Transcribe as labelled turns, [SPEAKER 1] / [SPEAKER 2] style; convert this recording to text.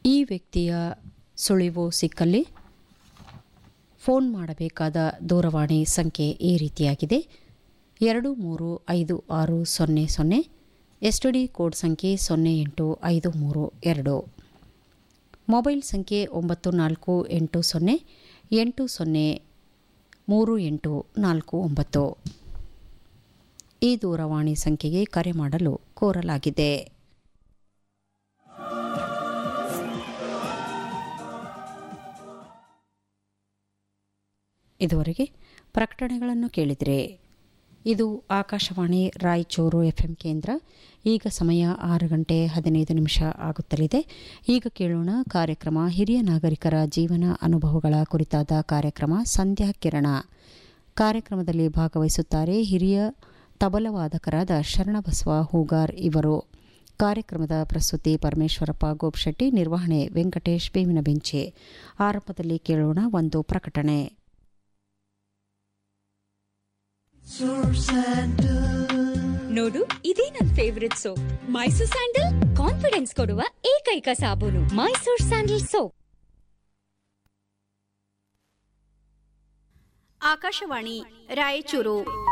[SPEAKER 1] ಈ ವ್ಯಕ್ತಿಯ ಸುಳಿವು ಸಿಕ್ಕಲ್ಲಿ ಫೋನ್ ಮಾಡಬೇಕಾದ ದೂರವಾಣಿ ಸಂಖ್ಯೆ ಈ ರೀತಿಯಾಗಿದೆ ಎರಡು ಮೂರು ಐದು ಆರು ಸೊನ್ನೆ ಸೊನ್ನೆ ಎಸ್ ಡಿ ಕೋಡ್ ಸಂಖ್ಯೆ ಸೊನ್ನೆ ಎಂಟು ಐದು ಮೂರು ಎರಡು ಮೊಬೈಲ್ ಸಂಖ್ಯೆ ಒಂಬತ್ತು ನಾಲ್ಕು ಎಂಟು ಸೊನ್ನೆ ಎಂಟು ಸೊನ್ನೆ ಮೂರು ಎಂಟು ನಾಲ್ಕು ಒಂಬತ್ತು ಈ ದೂರವಾಣಿ ಸಂಖ್ಯೆಗೆ ಕರೆ ಮಾಡಲು ಕೋರಲಾಗಿದೆ ಇದುವರೆಗೆ ಪ್ರಕಟಣೆಗಳನ್ನು ಕೇಳಿದರೆ ಇದು ಆಕಾಶವಾಣಿ ರಾಯಚೂರು ಎಫ್ಎಂ ಕೇಂದ್ರ ಈಗ ಸಮಯ ಆರು ಗಂಟೆ ಹದಿನೈದು ನಿಮಿಷ ಆಗುತ್ತಲಿದೆ ಈಗ ಕೇಳೋಣ ಕಾರ್ಯಕ್ರಮ ಹಿರಿಯ ನಾಗರಿಕರ ಜೀವನ ಅನುಭವಗಳ ಕುರಿತಾದ ಕಾರ್ಯಕ್ರಮ ಸಂಧ್ಯಾ ಕಿರಣ ಕಾರ್ಯಕ್ರಮದಲ್ಲಿ ಭಾಗವಹಿಸುತ್ತಾರೆ ಹಿರಿಯ ತಬಲವಾದಕರಾದ ಶರಣಬಸವ ಹೂಗಾರ್ ಇವರು ಕಾರ್ಯಕ್ರಮದ ಪ್ರಸ್ತುತಿ ಪರಮೇಶ್ವರಪ್ಪ ಗೋಪ್ಶೆಟ್ಟಿ ನಿರ್ವಹಣೆ ವೆಂಕಟೇಶ್ ಬೇವಿನ ಬೆಂಚೆ ಆರಂಭದಲ್ಲಿ ಕೇಳೋಣ ಒಂದು ಪ್ರಕಟಣೆ
[SPEAKER 2] ನೋಡು ಇದೇ ನನ್ favourite soap Mysore sandal confidence ಕೊಡುವ ಏಕೈಕ ಸಾಬೂನು ಮೈಸೂರ್ ಸ್ಯಾಂಡಲ್ ಸೋಪ್
[SPEAKER 3] ಆಕಾಶವಾಣಿ ರಾಯಚೂರು